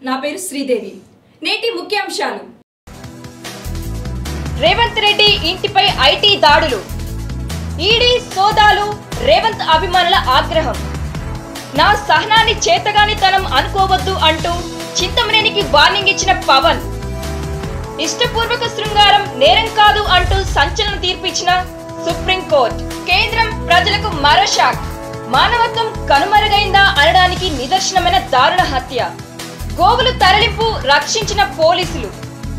నా పేరు శ్రీదేవి నేటి ముఖ్యాంశాలు రేవంత్ రెడ్డి ఇంటిపై ఐటీ దాడులు ఈడీ సోదాలు రేవంత్ అభిమానుల ఆగ్రహం నా సహనాన్ని చేతగానితనం అనుకోవద్దు అంటూ చింతమనేనికి వార్నింగ్ ఇచ్చిన పవన్ ఇష్టపూర్వక శృంగారం నేరం కాదు అంటూ సంచలన తీర్పిచ్చిన సుప్రీంకోర్టు కేంద్రం ప్రజలకు మరో షాక్ మానవత్వం కనుమరుగైందా అనడానికి నిదర్శనమైన దారుణ హత్య గోవులు తరలింపు రక్షించిన పోలీసులు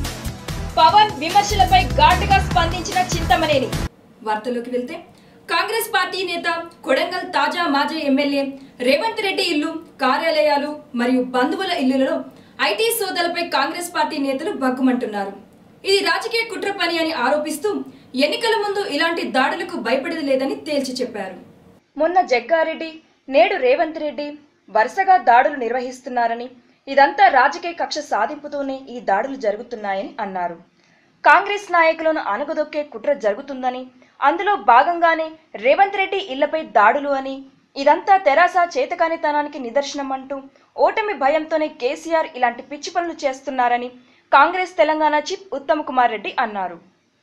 పవన్ విమర్శలపై ఘాటుగా స్పందించిన చింతమనేని వార్తల్లోకి వెళ్తే కాంగ్రెస్ పార్టీ నేత కొడంగల్ తాజా మాజీ ఎమ్మెల్యే రేవంత్ రెడ్డి ఇల్లు కార్యాలయాలు మరియు బంధువుల ఇల్లులలో ఐటీ సోదాలపై కాంగ్రెస్ పార్టీ నేతలు బగ్గుమంటున్నారు ఇది రాజకీయ కుట్ర పని అని ఆరోపిస్తూ ఎన్నికల ముందు ఇలాంటి దాడులకు భయపడేది లేదని తేల్చి చెప్పారు మొన్న జగ్గారెడ్డి నేడు రేవంత్ రెడ్డి వరుసగా దాడులు నిర్వహిస్తున్నారని ఇదంతా రాజకీయ కక్ష సాధింపుతోనే ఈ దాడులు జరుగుతున్నాయని అన్నారు కాంగ్రెస్ నాయకులను అణగదొక్కే కుట్ర జరుగుతుందని అందులో భాగంగానే రేవంత్ రెడ్డి ఇళ్లపై దాడులు అని ఇదంతా తెరాస చేతకానితనానికి నిదర్శనం అంటూ ఓటమి భయంతోనే కేసీఆర్ ఇలాంటి పిచ్చి పనులు చేస్తున్నారని కాంగ్రెస్ తెలంగాణ చీఫ్ ఉత్తమ్ కుమార్ రెడ్డి అన్నారు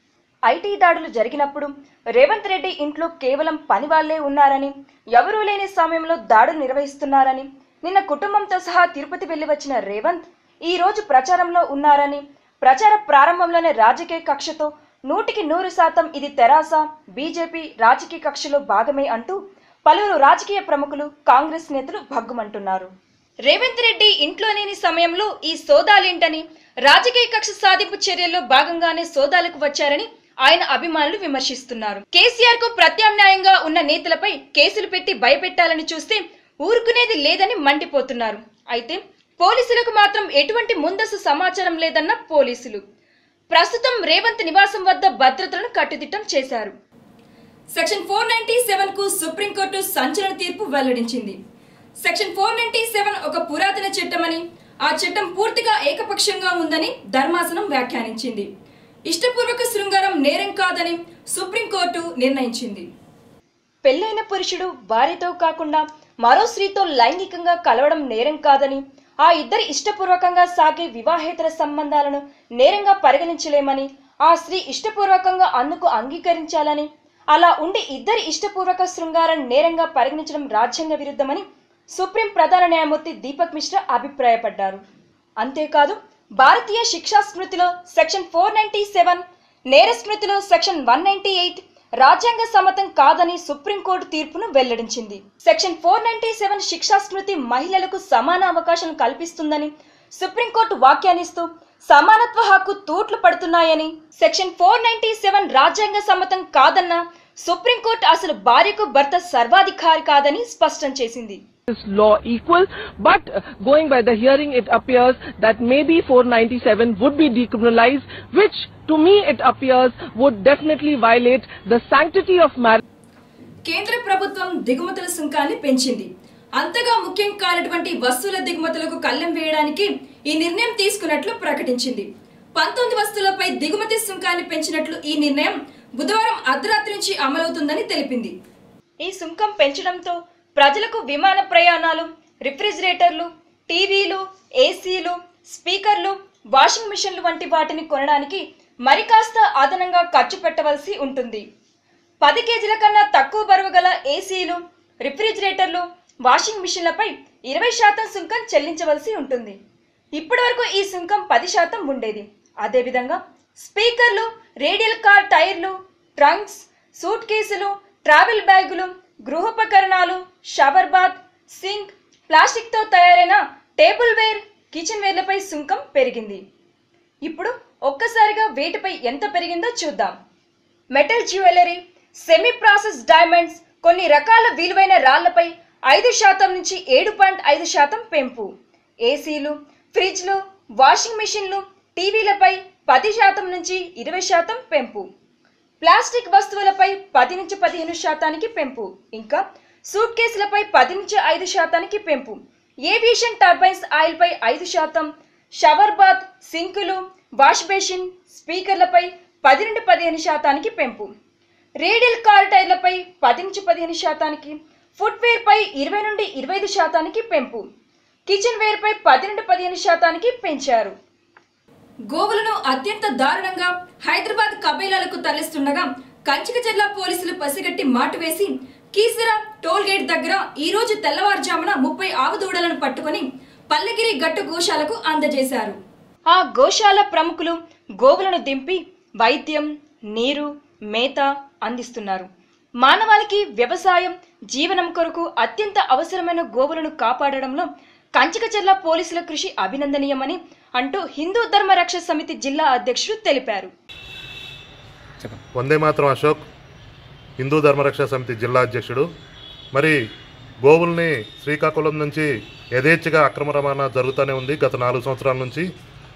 ఐటీ దాడులు జరిగినప్పుడు రేవంత్ రెడ్డి ఇంట్లో కేవలం పని వాళ్లే ఉన్నారని ఎవరూ లేని సమయంలో దాడులు నిర్వహిస్తున్నారని నిన్న కుటుంబంతో సహా తిరుపతి వెళ్లి వచ్చిన రేవంత్ ఈ రోజు ప్రచారంలో ఉన్నారని ప్రచార ప్రారంభంలోనే రాజకీయ కక్షతో నూటికి నూరు శాతం ఇది తెరాస బీజేపీ రాజకీయ కక్షలో భాగమే అంటూ పలువురు రాజకీయ ప్రముఖులు కాంగ్రెస్ నేతలు భగ్గుమంటున్నారు రేవంత్ రెడ్డి ఇంట్లో లేని సమయంలో ఈ సోదాలేంటని రాజకీయ కక్ష సాధింపు చర్యల్లో భాగంగానే సోదాలకు వచ్చారని ఆయన అభిమానులు విమర్శిస్తున్నారు కేసీఆర్ కు ప్రత్యామ్నాయంగా ఉన్న నేతలపై కేసులు పెట్టి భయపెట్టాలని చూస్తే ఊరుకునేది లేదని మండిపోతున్నారు అయితే పోలీసులకు మాత్రం ఎటువంటి ముందస్తు సమాచారం లేదన్న పోలీసులు ప్రస్తుతం రేవంత్ నివాసం వద్ద భద్రతలను కట్టుదిట్టం చేశారు సెక్షన్ ఫోర్ నైన్టీ సెవెన్ కు సుప్రీంకోర్టు సంచలన తీర్పు వెల్లడించింది సెక్షన్ ఫోర్ నైన్టీ సెవెన్ ఒక పురాతన చట్టమని ఆ చట్టం పూర్తిగా ఏకపక్షంగా ఉందని ధర్మాసనం వ్యాఖ్యానించింది ఇష్టపూర్వక శృంగారం నేరం కాదని సుప్రీంకోర్టు నిర్ణయించింది పెళ్ళైన పురుషుడు భార్యతో కాకుండా మరో స్త్రీతో లైంగికంగా కలవడం నేరం కాదని ఆ ఇద్దరి ఇష్టపూర్వకంగా సాగే వివాహేతర సంబంధాలను నేరంగా పరిగణించలేమని ఆ స్త్రీ ఇష్టపూర్వకంగా అందుకు అంగీకరించాలని అలా ఉండి ఇద్దరి ఇష్టపూర్వక శృంగారం నేరంగా పరిగణించడం రాజ్యాంగ విరుద్ధమని సుప్రీం ప్రధాన న్యాయమూర్తి దీపక్ మిశ్రా అభిప్రాయపడ్డారు అంతేకాదు భారతీయ శిక్షా స్మృతిలో సెక్షన్ ఫోర్ నైన్టీ సెవెన్ నేర స్మృతిలో సెక్షన్ వన్ నైన్టీ ఎయిట్ రాజ్యాంగ సమ్మతం కాదని సుప్రీంకోర్టు తీర్పును వెల్లడించింది సెక్షన్ ఫోర్ నైన్టీ సెవెన్ శిక్షా స్మృతి మహిళలకు సమాన అవకాశం కల్పిస్తుందని సుప్రీంకోర్టు వ్యాఖ్యానిస్తూ సమానత్వ హక్కు తూట్లు పడుతున్నాయని సెక్షన్ ఫోర్ నైన్టీ సెవెన్ రాజ్యాంగ సమ్మతం కాదన్న సుప్రీంకోర్టు అసలు భార్యకు భర్త సర్వాధికారి కాదని స్పష్టం చేసింది is law equal, but uh, going by the hearing, it appears that maybe 497 would be decriminalized, which to me it appears would definitely violate the sanctity of marriage. కేంద్ర ప్రభుత్వం దిగుమతుల సుంకాన్ని పెంచింది అంతగా ముఖ్యం కానటువంటి వస్తువుల దిగుమతులకు కళ్ళెం వేయడానికి ఈ నిర్ణయం తీసుకున్నట్లు ప్రకటించింది పంతొమ్మిది వస్తువులపై దిగుమతి సుంకాన్ని పెంచినట్లు ఈ నిర్ణయం బుధవారం అర్ధరాత్రి నుంచి అమలవుతుందని తెలిపింది ఈ సుంకం పెంచడంతో ప్రజలకు విమాన ప్రయాణాలు రిఫ్రిజిరేటర్లు టీవీలు ఏసీలు స్పీకర్లు వాషింగ్ మిషన్లు వంటి వాటిని కొనడానికి మరి కాస్త అదనంగా ఖర్చు పెట్టవలసి ఉంటుంది పది కేజీల కన్నా తక్కువ బరువు గల ఏసీలు రిఫ్రిజిరేటర్లు వాషింగ్ మిషన్లపై ఇరవై శాతం సుంకం చెల్లించవలసి ఉంటుంది ఇప్పటివరకు ఈ సుంకం పది శాతం ఉండేది అదేవిధంగా స్పీకర్లు రేడియల్ కార్ టైర్లు ట్రంక్స్ సూట్ కేసులు ట్రావెల్ బ్యాగులు గృహోపకరణాలు షవర్ బాత్ సింక్ ప్లాస్టిక్తో తయారైన టేబుల్ వేర్ కిచెన్ వేర్లపై సుంకం పెరిగింది ఇప్పుడు ఒక్కసారిగా వేటిపై ఎంత పెరిగిందో చూద్దాం metal jewellery semi process diamonds కొన్ని రకాల విలువైన రాళ్లపై ఐదు శాతం నుంచి ఏడు పాయింట్ ఐదు శాతం పెంపు ఏసీలు ఫ్రిడ్జ్లు వాషింగ్ మెషిన్లు టీవీలపై పది శాతం నుంచి ఇరవై శాతం పెంపు ప్లాస్టిక్ వస్తువులపై పది నుంచి పదిహేను శాతానికి పెంపు ఇంకా సూట్ కేసులపై పది నుంచి ఐదు శాతానికి పెంపు ఏవియేషన్ టర్బైన్స్ ఆయిల్పై ఐదు శాతం షవర్ బాత్ సింకులు వాష్ బేసిన్ స్పీకర్లపై పది నుండి పదిహేను శాతానికి పెంపు రేడియల్ కార్ టైర్లపై పది నుంచి పదిహేను శాతానికి ఫుట్వేర్ పై ఇరవై నుండి ఇరవై ఐదు శాతానికి పెంపు కిచెన్ వేర్ పై పది నుండి పదిహేను శాతానికి పెంచారు గోవులను అత్యంత దారుణంగా హైదరాబాద్ కబేలాలకు తరలిస్తుండగా కంచిక జిల్లా పోలీసులు పసిగట్టి మాటు వేసి కీసర టోల్ గేట్ దగ్గర ఈ రోజు తెల్లవారుజామున ముప్పై ఆవు దూడలను పట్టుకొని పల్లెగిరి గట్టు గోశాలకు అందజేశారు ఆ గోశాల ప్రముఖులు గోవులను దింపి వైద్యం నీరు మేత అందిస్తున్నారు మానవాళికి వ్యవసాయం జీవనం కొరకు అత్యంత అవసరమైన గోవులను కాపాడడంలో కంచికచర్ల పోలీసుల కృషి అభినందనీయమని అంటూ హిందూ ధర్మ రక్ష సమితి జిల్లా అధ్యక్షుడు తెలిపారు వందే మాత్రం అశోక్ హిందూ ధర్మరక్ష సమితి జిల్లా అధ్యక్షుడు మరి గోవుల్ని శ్రీకాకుళం నుంచి యథేచ్ఛగా అక్రమ రవాణా జరుగుతూనే ఉంది గత నాలుగు సంవత్సరాల నుంచి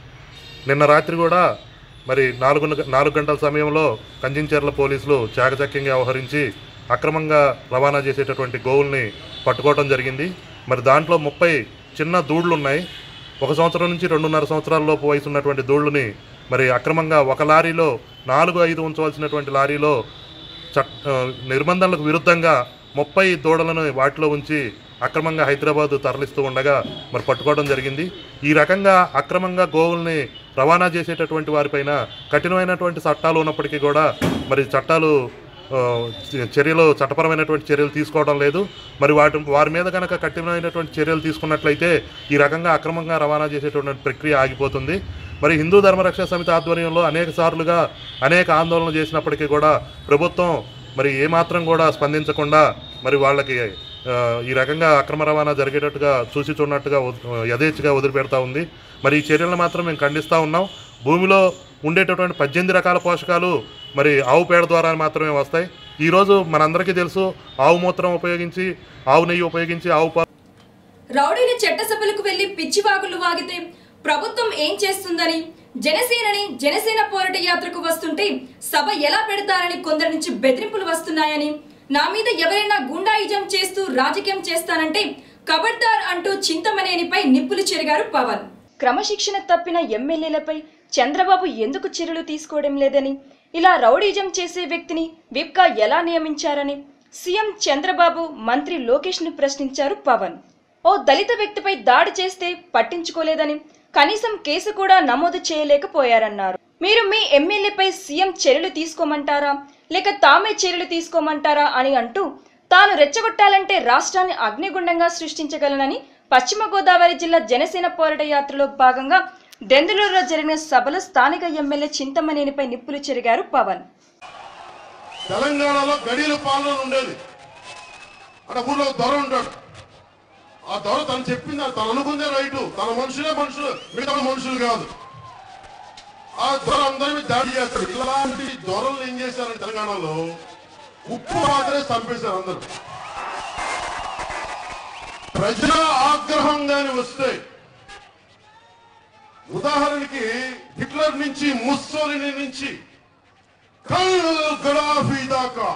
నిన్న రాత్రి కూడా మరి నాలుగు నాలుగు గంటల సమయంలో కంచించెర్ల పోలీసులు చాకచక్యంగా వ్యవహరించి అక్రమంగా రవాణా చేసేటటువంటి గోవుల్ని పట్టుకోవడం జరిగింది మరి దాంట్లో ముప్పై చిన్న దూడ్లు ఉన్నాయి ఒక సంవత్సరం నుంచి రెండున్నర సంవత్సరాల లోపు వయసు ఉన్నటువంటి దూళ్ళని మరి అక్రమంగా ఒక లారీలో నాలుగు ఐదు ఉంచవలసినటువంటి లారీలో చట్ ఆ, నిర్బంధాలకు విరుద్ధంగా ముప్పై దూడలను వాటిలో ఉంచి అక్రమంగా హైదరాబాద్ తరలిస్తూ ఉండగా మరి పట్టుకోవడం జరిగింది ఈ రకంగా అక్రమంగా గోవుల్ని రవాణా చేసేటటువంటి వారిపైన కఠినమైనటువంటి చట్టాలు ఉన్నప్పటికీ కూడా మరి చట్టాలు ఆ, చర్యలు చట్టపరమైనటువంటి చర్యలు తీసుకోవడం లేదు మరి వాటి వారి మీద కనుక కఠినమైనటువంటి చర్యలు తీసుకున్నట్లయితే ఈ రకంగా అక్రమంగా రవాణా చేసేటువంటి ప్రక్రియ ఆగిపోతుంది మరి హిందూ ధర్మరక్షణ సమితి ఆధ్వర్యంలో అనేక సార్లుగా అనేక ఆందోళనలు చేసినప్పటికీ కూడా ప్రభుత్వం మరి ఏమాత్రం కూడా స్పందించకుండా మరి వాళ్ళకి ఆ, ఈ రకంగా అక్రమ రవాణా జరిగేటట్టుగా చూసి చూడనట్టుగా వద- యథేచ్ఛగా వదిలిపెడతా ఉంది మరి ఈ చర్యలను మాత్రం మేము ఖండిస్తూ ఉన్నాం భూమిలో ఉండేటటువంటి పద్దెనిమిది రకాల పోషకాలు మరి ఆవు పేడ ద్వారా మాత్రమే వస్తాయి ఈరోజు మనందరికీ తెలుసు ఆవు మూత్రం ఉపయోగించి ఆవు నెయ్యి ఉపయోగించి ఆవు పాలు రౌడీలు చట్టసభలకు వెళ్లి పిచ్చివాగులు వాగితే ప్రభుత్వం ఏం చేస్తుందని జనసేనని జనసేన పోరాట యాత్రకు వస్తుంటే సభ ఎలా పెడతారని కొందరి నుంచి బెదిరింపులు వస్తున్నాయని నా మీద ఎవరైనా గుండాయిజం చేస్తూ రాజకీయం చేస్తానంటే కబడ్దార్ అంటూ చింతమనేనిపై నిప్పులు చెరిగారు పవన్ క్రమశిక్షణ తప్పిన ఎమ్మెల్యేలపై చంద్రబాబు ఎందుకు చర్యలు తీసుకోవడం లేదని ఇలా రౌడీజం చేసే వ్యక్తిని విప్గా ఎలా నియమించారని సీఎం చంద్రబాబు మంత్రి లోకేష్ ను ప్రశ్నించారు పవన్ ఓ దళిత వ్యక్తిపై దాడి చేస్తే పట్టించుకోలేదని కనీసం కేసు కూడా నమోదు చేయలేకపోయారన్నారు మీరు మీ ఎమ్మెల్యేపై సీఎం చర్యలు తీసుకోమంటారా లేక తామే చర్యలు తీసుకోమంటారా అని అంటూ తాను రెచ్చగొట్టాలంటే రాష్ట్రాన్ని అగ్నిగుండంగా సృష్టించగలనని పశ్చిమ గోదావరి జిల్లా జనసేన పోరాట యాత్రలో భాగంగా దెందులూరులో జరిగిన సభలో స్థానిక ఎమ్మెల్యే చింతమనేనిపై నిప్పులు చెరిగారు పవన్ తెలంగాణలో గడియల పాలన ఉండేది అక్కడ ఊళ్ళో ఒక దొర ఉంటాడు ఆ దొర తను చెప్పింది అది తను అనుకుందే రైటు తన మనుషులే మనుషులు మిగతా మనుషులు కాదు ఆ దొర అందరినీ దాడి చేస్తాడు ఇలాంటి దొరలు ఏం చేశారంటే తెలంగాణలో ఉప్పు మాత్రమే చంపేశారు అందరూ ప్రజల ఆగ్రహం గాని వస్తే ఉదాహరణకి హిట్లర్ నుంచి ముస్సోలిని నుంచి కర్నల్ గడాఫీ దాకా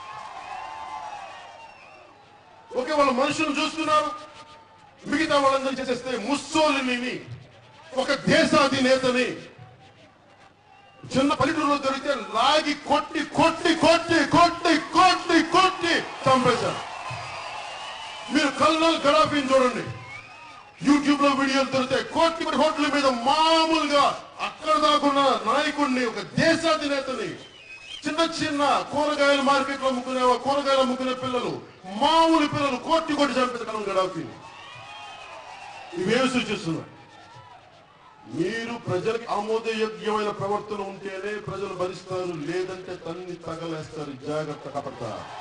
ఓకే వాళ్ళ మనుషులు చూస్తున్నారు మిగతా వాళ్ళందరూ చేసేస్తే ముస్సోలిని ఒక దేశాధినేతని చిన్న పల్లెటూరులో దొరికితే లాగి కొట్టి కొట్టి కొట్టి కొట్టి కొట్టి కొట్టి చంపేశారు మీరు కల్నల్ గడాఫీని చూడండి యూట్యూబ్ లో వీడియోలు దొరుకుతాయి కోటి కోట్ల మీద మామూలుగా అక్కడ దాకున్న నాయకుడిని ఒక దేశాధినేతని చిన్న చిన్న కూరగాయల మార్కెట్ లో అమ్ముకునే కూరగాయలు అమ్ముకునే పిల్లలు మామూలు పిల్లలు కోటి కోటి చంపించగలం గడాఫీ ఇవేమి సూచిస్తున్నాయి మీరు ప్రజలకు ఆమోదయోగ్యమైన ప్రవర్తన ఉంటేనే ప్రజలు భరిస్తారు లేదంటే తన్ని తగలేస్తారు జాగ్రత్త కపడత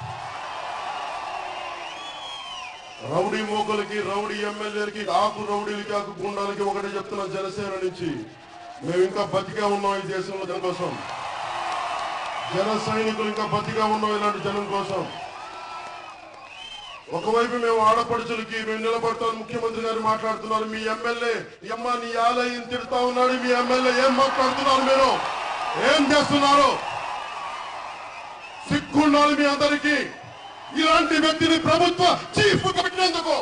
రౌడీ మోకలకి రౌడీ ఎమ్మెల్యేలకి ఆకు రౌడీలకి ఆకు గుండాలకి ఒకటే చెప్తున్నా జనసేన నుంచి మేము ఇంకా బతిగా ఉన్నాం ఈ దేశంలో జనం కోసం జన సైనికులు ఇంకా బతిగా ఉన్నాం ఇలాంటి జనం కోసం ఒకవైపు మేము ఆడపడుచులకి మేము నిలబడతాం ముఖ్యమంత్రి గారు మాట్లాడుతున్నారు మీ ఎమ్మెల్యే అమ్మ నీ ఆలయం తిడతా ఉన్నాడు మీ ఎమ్మెల్యే ఏం మాట్లాడుతున్నారు మీరు ఏం చేస్తున్నారు సిగ్గుండాలి మీ అందరికీ ఇలాంటి వ్యక్తిని ప్రభుత్వ చీఫ్ పెట్టినందుకు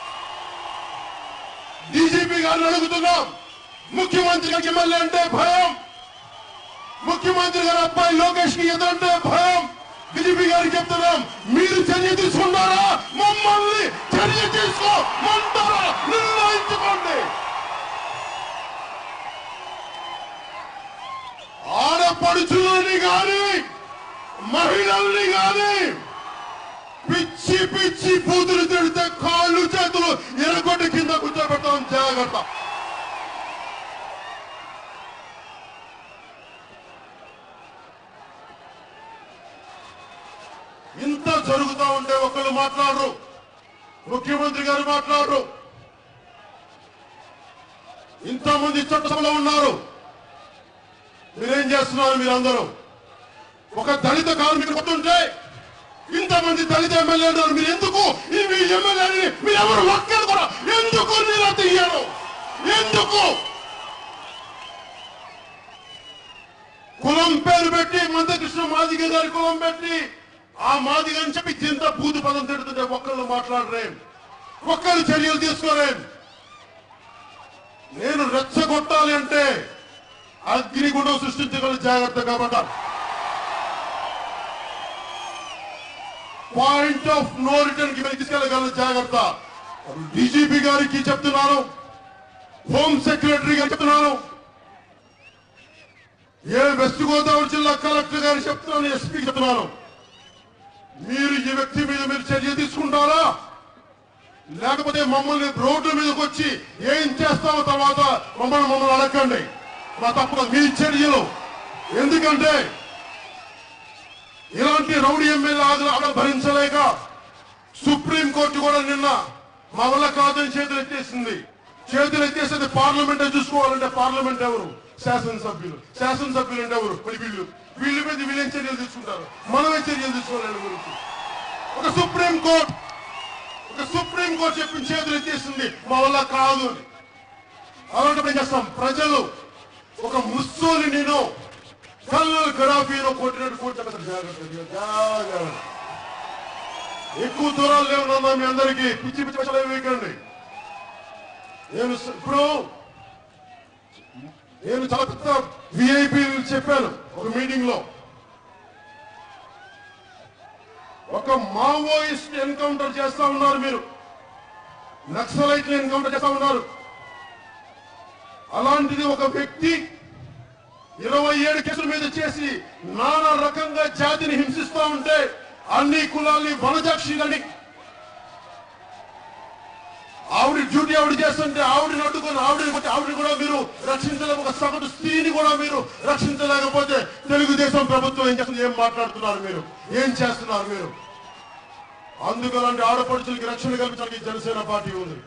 డీజీపీ గారిని అడుగుతున్నాం ముఖ్యమంత్రి గారికి ఎమ్మెల్యే అంటే భయం ముఖ్యమంత్రి గారి అబ్బాయి లోకేష్ కి ఎదురంటే భయం డీజీపీ మోడీ గారికి చెప్తున్నాం మీరు చర్య తీసుకున్నారా మమ్మల్ని చర్య తీసుకోమంటారా నిర్ణయించుకోండి ఆడపడుచులని గాని మహిళల్ని గాని పిచ్చి పిచ్చి బూతులు తిడితే కాళ్ళు చేతులు ఎరగొట్టి కింద కూర్చోబెడతాం జాగ్రత్త ఇంత జరుగుతా ఉంటే ఒకళ్ళు మాట్లాడరు ముఖ్యమంత్రి గారు మాట్లాడరు ఇంతమంది చట్టసభలో ఉన్నారు మీరేం చేస్తున్నారు మీరందరూ ఒక దళిత కార్మికుడు వస్తుంటే ఇంతమంది దళిత ఎమ్మెల్యే ఉన్నారు మీరు ఎందుకు ఈ మీ ఎమ్మెల్యేని మీరు ఎవరు ఒక్కరు కూడా ఎందుకు మీరు తీయరు ఎందుకు కులం పేరు పెట్టి మందకృష్ణ మాదిగ గారి కులం పెట్టి ఆ మాదిగ అని చెప్పి చింత బూతు పదం తిడుతుంటే ఒక్కళ్ళు మాట్లాడరేం ఒక్కళ్ళు చర్యలు తీసుకోరేం నేను రెచ్చగొట్టాలి అంటే అగ్నిగుండం సృష్టించగల జాగ్రత్త కాబట్టి పాయింట్ ఆఫ్ నో రిటర్న్ కి వెళ్ళి తీసుకెళ్ళగల జాగ్రత్త డీజీపీ గారికి చెప్తున్నాను హోమ్ సెక్రటరీ గారికి చెప్తున్నాను ఏ వెస్ట్ గోదావరి జిల్లా కలెక్టర్ గారికి చెప్తున్నాను ఎస్పీకి చెప్తున్నాను మీరు ఈ వ్యక్తి మీద మీరు చర్య తీసుకుంటారా లేకపోతే మమ్మల్ని రోడ్ల మీదకి వచ్చి ఏం చేస్తామో తర్వాత మమ్మల్ని మమ్మల్ని అడగండి మా తప్పు కాదు. మీ చర్యలు ఎందుకంటే ఇలాంటి రౌడీ ఎమ్మెల్యే ఆగ భరించలేక సుప్రీం కోర్టు కూడా నిన్న మా వల్ల కాదని చేతులు ఎత్తేసింది చేతులు ఎత్తేసేది పార్లమెంట్ చూసుకోవాలంటే పార్లమెంట్ ఎవరు శాసనసభ్యులు శాసనసభ్యులు అంటే ఎవరు మరి వీళ్ళు వీళ్ళ మీద వీళ్ళేం చర్యలు తీసుకుంటారు మనమే చర్యలు తీసుకోవాలి గురించి ఒక సుప్రీం కోర్టు ఒక సుప్రీం కోర్టు చెప్పిన చేతులు ఎత్తేసింది మా వల్ల కాదు అని అలాంటప్పుడు ఏం చేస్తాం ప్రజలు ఒక ముస్సోలినీను కల్నల్ గడాఫీను కొట్టినట్టు కొట్టారు జాగ్రత్త జాగ్రత్త ఎక్కువ దూరాలు లేవు నాన్న మీ అందరికీ పిచ్చి పిచ్చి పచ్చలు ఏమి వేయకండి నేను స- ఇప్పుడు నేను చాలా పెద్ద విఐపి చెప్పాను ఒక మీటింగ్ లో ఒక మావోయిస్ట్ ఎన్కౌంటర్ చేస్తా ఉన్నారు మీరు నక్సలైట్ ఎన్కౌంటర్ చేస్తా ఉన్నారు అలాంటిది ఒక వ్యక్తి ఇరవై ఏడు కేసుల మీద చేసి నానా రకంగా జాతిని హింసిస్తా ఉంటే అన్ని కులాల్ని వనజాక్షిలని ఆవిడ డ్యూటీ ఆవిడ చేస్తుంటే ఆవిడని అడ్డుకొని ఆవిడని కొట్టి ఆవిడని కూడా మీరు రక్షించలేక ఒక సగటు స్త్రీని కూడా మీరు రక్షించలేకపోతే తెలుగుదేశం ప్రభుత్వం ఏం చేస్తుంది ఏం మాట్లాడుతున్నారు మీరు ఏం చేస్తున్నారు మీరు అందుకు అలాంటి ఆడపడుచులకి రక్షణ కల్పించడానికి జనసేన పార్టీ ఉంది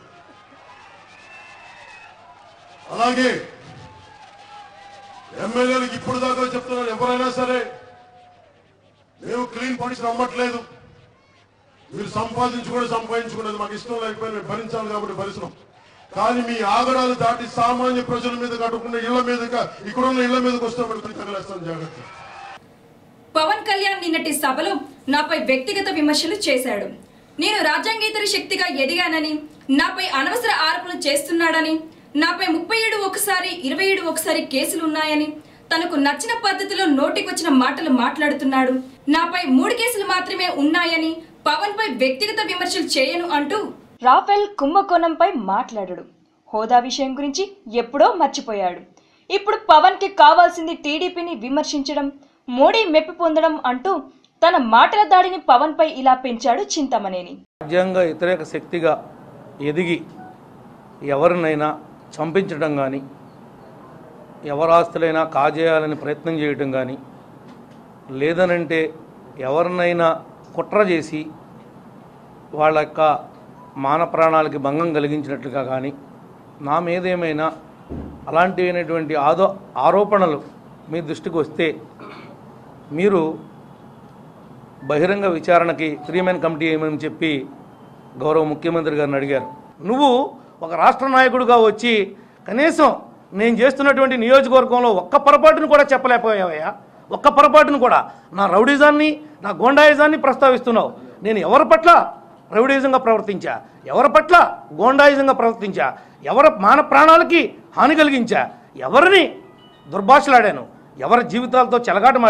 అలాగే ఎమ్మెల్యేలకు ఇప్పుడు దాకా చెప్తున్నారు ఎవరైనా సరే మేము క్లీన్ పాలిటిక్స్ నమ్మట్లేదు మీరు సంపాదించుకోండి సంపాదించుకునేది మాకు ఇష్టం లేకపోయినా మేము భరించాలి కాబట్టి భరిస్తున్నాం కానీ మీ ఆగడాలు దాటి సామాన్య ప్రజల మీద కట్టుకున్న ఇళ్ల మీదగా ఇక్కడున్న ఇళ్ల మీదకి వస్తే మనకు తగలేస్తాం జాగ్రత్త పవన్ కళ్యాణ్ నిన్నటి సభలో నాపై వ్యక్తిగత విమర్శలు చేశాడు నేను రాజ్యాంగేతర శక్తిగా ఎదిగానని నాపై అనవసర ఆరోపణలు చేస్తున్నాడని నాపై ముప్పై ఏడు ఒకసారి ఇరవై ఏడు ఒకసారి కేసులు ఉన్నాయని తనకు నచ్చిన పద్ధతిలో నోటికొచ్చిన మాటలు మాట్లాడుతున్నాడు నాపై మూడు కేసులు మాత్రమే ఉన్నాయని పవన్ పై వ్యక్తిగత విమర్శలు చేయను అంటూ రాఫెల్ కుంభకోణంపై మాట్లాడడు హోదా విషయం గురించి ఎప్పుడో మర్చిపోయాడు ఇప్పుడు పవన్కి కావాల్సింది టీడీపీని విమర్శించడం మోడీ మెప్పి పొందడం అంటూ తన మాటల దాడిని పవన్పై ఇలా పెంచాడు చింతమనేని రాజ్యాంగ వ్యతిరేక శక్తిగా ఎదిగి ఎవరినైనా చంపించడం కానీ ఎవరి ఆస్తులైనా కాజేయాలని ప్రయత్నం చేయటం కానీ లేదనంటే ఎవరినైనా కుట్ర చేసి వాళ్ళ యొక్క మాన ప్రాణాలకి భంగం కలిగించినట్లుగా కానీ నా మీదేమైనా అలాంటివైనటువంటి ఆదో ఆరోపణలు మీ దృష్టికి వస్తే మీరు బహిరంగ విచారణకి త్రీ మెన్ కమిటీ ఏమని చెప్పి గౌరవ ముఖ్యమంత్రి గారిని అడిగారు నువ్వు ఒక రాష్ట్ర నాయకుడిగా వచ్చి కనీసం నేను చేస్తున్నటువంటి నియోజకవర్గంలో ఒక్క పొరపాటును కూడా చెప్పలేకపోయావయ్యా ఒక్క పొరపాటును కూడా నా రౌడిజాన్ని నా గోండాయిజాన్ని ప్రస్తావిస్తున్నావు నేను ఎవరి పట్ల రౌడీజంగా ప్రవర్తించా ఎవరి పట్ల గోండాయిజంగా ప్రవర్తించా ఎవరి మాన ప్రాణాలకి హాని కలిగించా ఎవరిని దుర్భాషలాడాను ఎవరి జీవితాలతో చెలగాటమాడాను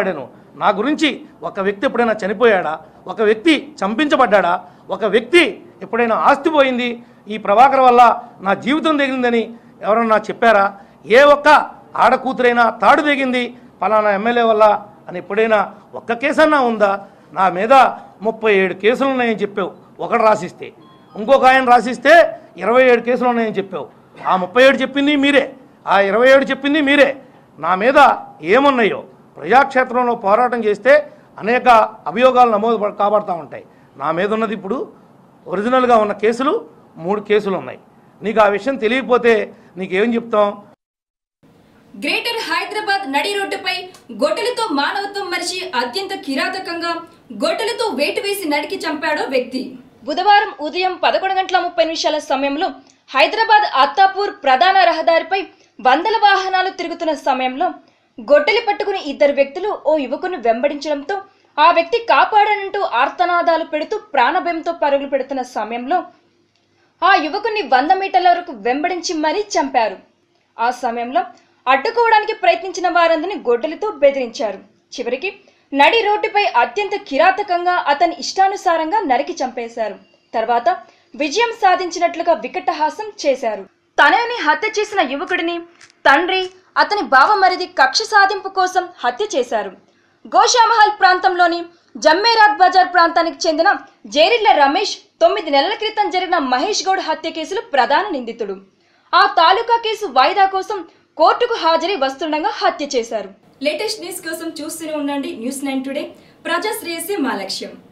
నా గురించి ఒక వ్యక్తి ఎప్పుడైనా చనిపోయాడా ఒక వ్యక్తి చంపించబడ్డాడా ఒక వ్యక్తి ఎప్పుడైనా ఆస్తి పోయింది ఈ ప్రభాకర్ వల్ల నా జీవితం దిగిందని ఎవరన్నా చెప్పారా ఏ ఒక్క ఆడ కూతురైనా తాడు దిగింది ఫలానా ఎమ్మెల్యే వల్ల అని ఎప్పుడైనా ఒక్క కేసన్నా ఉందా నా మీద ముప్పై ఏడు కేసులు ఉన్నాయని చెప్పావు ఒకటి రాసిస్తే ఇంకొక ఆయన రాసిస్తే ఇరవై ఏడు కేసులు ఉన్నాయని చెప్పావు ఆ ముప్పై ఏడు చెప్పింది మీరే ఆ ఇరవై ఏడు చెప్పింది మీరే నా మీద ఏమున్నాయో ప్రజాక్షేత్రంలో పోరాటం చేస్తే అనేక అభియోగాలు నమోదు ప- కాబడతా ఉంటాయి నా మీద ఉన్నది ఇప్పుడు ఒరిజినల్గా ఉన్న కేసులు మూడు కేసులు ఉన్నాయి నీకు ఆ విషయం తెలియకపోతే నీకేం చెప్తాం గ్రేటర్ హైదరాబాద్ నడి రోడ్డుపై గొడ్డలితో మానవత్వం మరిచి అత్యంత కిరాతకంగా గొడ్డలితో వేటు వేసి నడికి చంపాడో వ్యక్తి బుధవారం ఉదయం పదకొండు గంటల ముప్పై నిమిషాల సమయంలో హైదరాబాద్ అత్తాపూర్ ప్రధాన రహదారిపై వందల వాహనాలు తిరుగుతున్న సమయంలో గొడ్డలి పట్టుకుని ఇద్దరు వ్యక్తులు ఓ యువకుని వెంబడించడంతో ఆ వ్యక్తి కాపాడనంటూ ఆర్తనాదాలు పెడుతూ ప్రాణభయంతో పరుగులు పెడుతున్న సమయంలో ఆ యువకుని వంద మీటర్ల వరకు వెంబడించి మరీ చంపారు ఆ సమయంలో అడ్డుకోవడానికి ప్రయత్నించిన వారందరిని గొడ్డలితో బెదిరించారు చివరికి నడి రోడ్డుపై అత్యంత కిరాతకంగా అతని ఇష్టానుసారంగా నరికి చంపేశారు తర్వాత విజయం సాధించినట్లుగా వికటహాసం చేశారు తనని హత్య చేసిన యువకుడిని తండ్రి అతని బావమరిది కక్ష సాధింపు కోసం హత్య చేశారు గోషామహల్ ప్రాంతంలోని జమ్మేరాత్ బజార్ ప్రాంతానికి చెందిన జేరిళ్ల రమేష్ తొమ్మిది నెలల క్రితం జరిగిన మహేష్ గౌడ్ హత్య కేసులో ప్రధాన నిందితుడు ఆ తాలూకా కేసు వాయిదా కోసం కోర్టుకు హాజరై వస్తుండగా హత్య చేశారు లేటెస్ట్ న్యూస్ కోసం చూస్తూనే ఉండండి న్యూస్ నైన్ టుడే ప్రజా శ్రేయస్సే మా లక్ష్యం